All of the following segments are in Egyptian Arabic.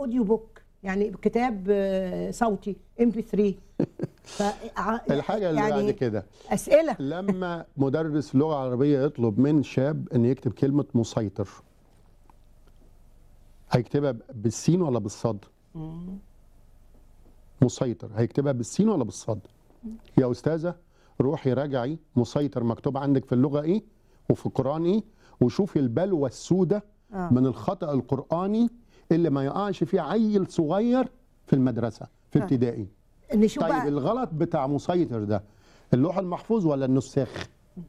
اوديو بوك يعني كتاب آه، صوتي ام بي 3 ف الحاجه اللي بعد كده اسئله لما مدرس لغه عربيه يطلب من شاب ان يكتب كلمه مسيطر هيكتبها بالسين ولا بالصاد مسيطر هيكتبها بالسين ولا بالصاد يا استاذه روحي راجعي مسيطر مكتوب عندك في اللغه ايه وفي القران ايه وشوفي البلوى السوداء آه. من الخطا القراني اللي ما يقعش فيه عيل صغير في المدرسه في آه. ابتدائي نشوف طيب بقى الغلط بتاع مسيطر ده اللوح المحفوظ ولا النساخ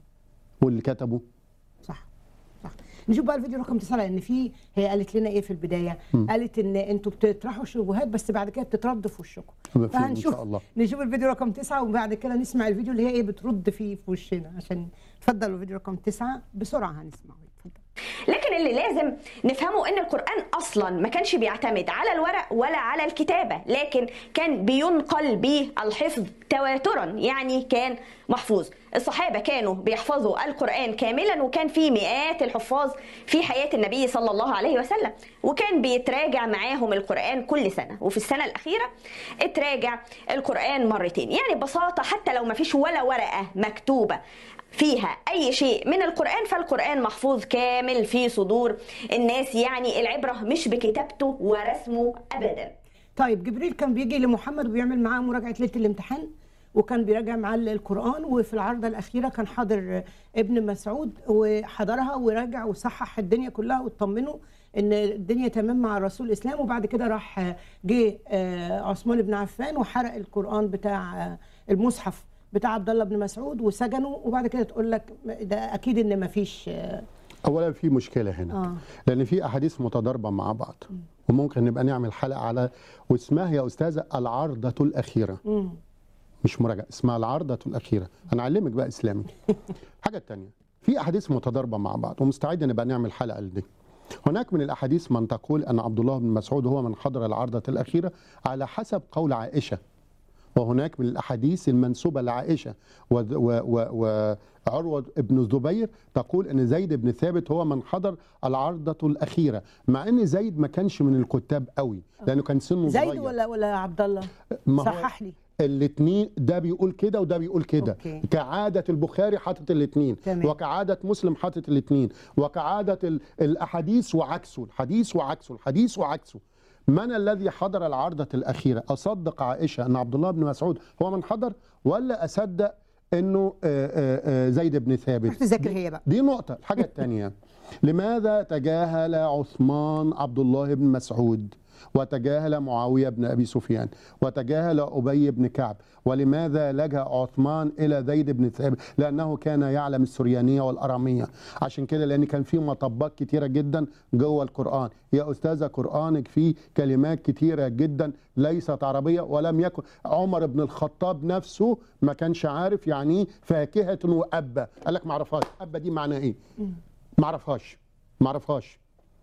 واللي كتبه صح صح نشوف بقى الفيديو رقم 9 لان في هي قالت لنا ايه في البدايه قالت ان انتوا بتطرحوا شبهات بس بعد كده بتترد في وشكم مفهوم إن فهنشوف شاء الله. نشوف الفيديو رقم 9 وبعد كده نسمع الفيديو اللي هي ايه بترد فيه في وشنا عشان اتفضلوا الفيديو رقم 9 بسرعه هنسمعه اتفضل لكن اللي لازم نفهمه ان القرآن اصلا ما كانش بيعتمد على الورق ولا على الكتابة لكن كان بينقل بالحفظ تواترا يعني كان محفوظ الصحابة كانوا بيحفظوا القرآن كاملا وكان في مئات الحفاظ في حياة النبي صلى الله عليه وسلم وكان بيتراجع معاهم القرآن كل سنة وفي السنة الأخيرة اتراجع القرآن مرتين يعني ببساطة حتى لو ما فيش ولا ورقة مكتوبة فيها اي شيء من القران فالقران محفوظ كامل في صدور الناس يعني العبره مش بكتابته ورسمه ابدا طيب جبريل كان بيجي لمحمد وبيعمل معاه مراجعه ليله الامتحان وكان بيراجع معاه القران وفي العارضه الاخيره كان حاضر ابن مسعود وحضرها وراجع وصحح الدنيا كلها واطمنه ان الدنيا تمام مع الرسول الاسلام وبعد كده راح جه آه، عثمان بن عفان وحرق القران بتاع آه، المصحف بتاع عبد الله بن مسعود وسجنه وبعد كده تقول لك ده اكيد ان مفيش آه، اولا في مشكله هنا آه. لان في احاديث متضاربه مع بعض وممكن نبقى نعمل حلقه على واسمها يا استاذه العرضه الاخيره مم. مش مراجعه اسمها العرضه الاخيره انا اعلمك بقى اسلامي حاجه تانية في احاديث متضاربه مع بعض ومستعد نبقى نعمل حلقه لدي هناك من الاحاديث من تقول ان عبد الله بن مسعود هو من حضر العرضه الاخيره على حسب قول عائشه وهناك من الاحاديث المنسوبه لعائشه و- و- و- وعروه بن الزبير تقول ان زيد بن ثابت هو من حضر العرضه الاخيره مع ان زيد ما كانش من الكتاب قوي لانه كان سنه زيد صغير ولا ولا عبد الله ما هو صحح لي الاثنين ده بيقول كده وده بيقول كده أوكي. كعادة البخاري حاطط الاثنين تمام. وكعادة مسلم حاطط الاثنين وكعادة ال- الأحاديث وعكسه الحديث وعكسه الحديث وعكسه من الذي حضر العرضة الأخيرة أصدق عائشة أن عبد الله بن مسعود هو من حضر ولا أصدق أنه آه، آه، آه، زيد بن ثابت روح تذاكر هي بقى دي نقطة الحاجة الثانية لماذا تجاهل عثمان عبد الله بن مسعود وتجاهل معاوية بن أبي سفيان وتجاهل أبي بن كعب ولماذا لجأ عثمان إلى زيد بن ثابت لأنه كان يعلم السريانية والأرامية عشان كده لأن كان في مطبات كتيرة جدا جوه القرآن يا أستاذة قرآنك فيه كلمات كتيرة جدا ليست عربية ولم يكن عمر بن الخطاب نفسه ما كانش عارف يعني إيه فاكهة وأبة قال لك ما اعرفهاش أبة دي معناها إيه ما اعرفهاش ما اعرفهاش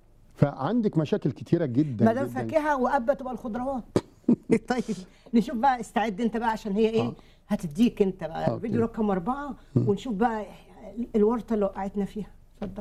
فعندك مشاكل كتيرة جدا ما دام جدا فاكهه وابه تبقى الخضروات طيب نشوف بقى استعد انت بقى عشان هي ايه آه. هتديك انت بقى أوكي. الفيديو رقم اربعه ونشوف بقى الورطه اللي وقعتنا فيها اتفضل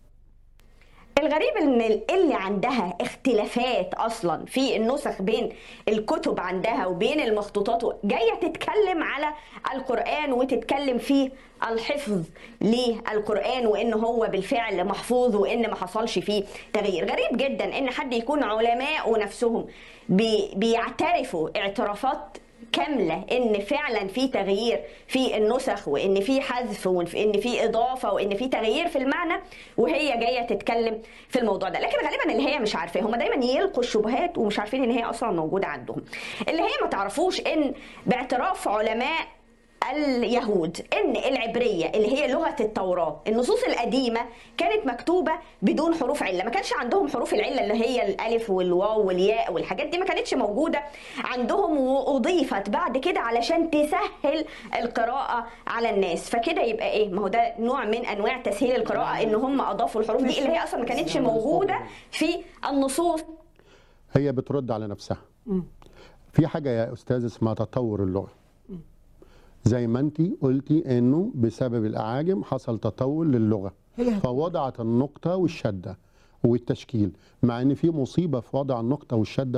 الغريب ان اللي عندها اختلافات اصلا في النسخ بين الكتب عندها وبين المخطوطات جايه تتكلم على القران وتتكلم في الحفظ للقران وان هو بالفعل محفوظ وان ما حصلش فيه تغيير غريب جدا ان حد يكون علماء ونفسهم بي بيعترفوا اعترافات كامله ان فعلا في تغيير في النسخ وان في حذف وان في اضافه وان في تغيير في المعنى وهي جايه تتكلم في الموضوع ده لكن غالبا اللي هي مش عارفاه هم دايما يلقوا الشبهات ومش عارفين ان هي اصلا موجوده عندهم اللي هي ما تعرفوش ان باعتراف علماء اليهود ان العبريه اللي هي لغه التوراه النصوص القديمه كانت مكتوبه بدون حروف عله ما كانش عندهم حروف العله اللي هي الالف والواو والياء والحاجات دي ما كانتش موجوده عندهم واضيفت بعد كده علشان تسهل القراءه على الناس فكده يبقى ايه ما هو ده نوع من انواع تسهيل القراءه ان هم اضافوا الحروف دي اللي هي اصلا ما كانتش موجوده في النصوص هي بترد على نفسها في حاجة يا أستاذ اسمها تطور اللغة زي ما انت قلتي انه بسبب الاعاجم حصل تطور للغه هي فوضعت النقطه والشده والتشكيل مع ان في مصيبه في وضع النقطه والشده